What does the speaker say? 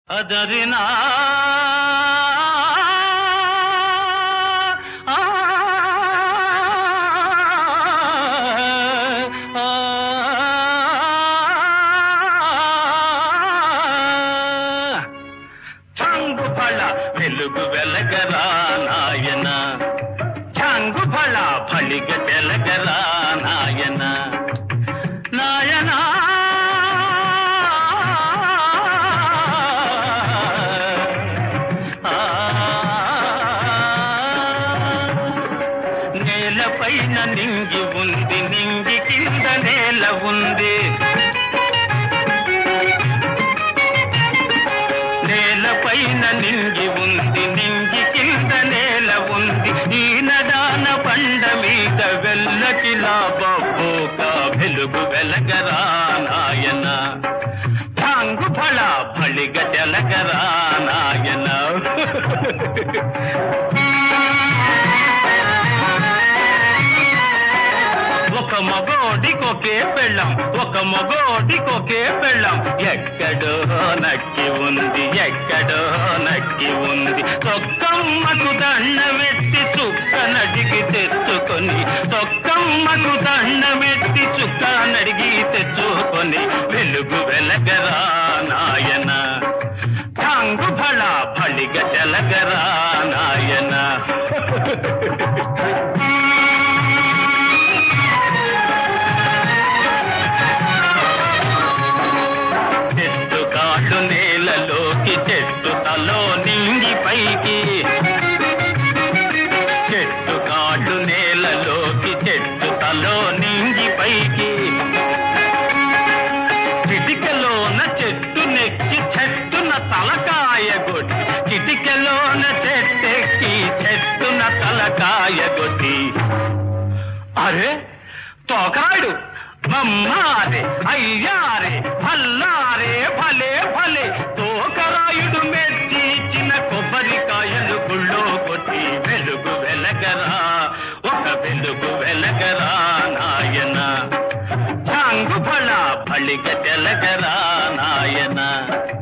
అదరినా ఆ, ఆ, ఆ. చంగు ఫళ వెలుగు వెలగరా నాయన చంగు ఫళ ఫళిగ తెలగరా నాయన నాయనా ఆ, నేలపైన నింగి ఉంది నింగి కింద నేల ఉంది నేలపైన నింగి ఉంది నింగి కింద నేల ఉంది ఈ నడాన బండ మీద వెల్లకిలా బొబ్బోక వెలుగు వెలగరా నాయన ఠాంగు ఫళ ఫళిగ జలగరా నాయన ఒక మగోడికొకే పెళ్ళం ఒక మగోడికొకే పెళ్ళం ఎక్కడో నక్కి ఉంది ఎక్కడో నక్కి ఉంది తొక్కమ్మకు దండమెట్టి చుక్క నడిగి తెచ్చుకొని తొక్కమ్మకు దండమెట్టి చుక్క నడిగి తెచ్చుకొని వెలుగు వెలగరా నాయన ఠాంగు ఫళ ఫళిగ జలగరా నాయన చెట్టు కాళ్ళు నేలలోకి చెట్టు తలో నింగి పైకి చెట్టు కాళ్ళు నేలలోకి చెట్టు తలో నింగి పైకి చిటికలోన చెట్టు నెక్కి చెట్టున తలకాయ కొట్టి చిటికలోన చెట్టెక్కి చెట్టున తలకాయ కొట్టి అరే తోకరాయుడు మమ్మారే అయ్యారే భల్లారే భలే భలే తోకరాయుడు మెచ్చి చిన్న కొబ్బరికాయలు గుళ్ళో కొట్టి వెలుగు వెలగరా ఒక వెలుగు వెలగరా నాయన చాంగు ఫళ ఫళిక తెలగరా నాయన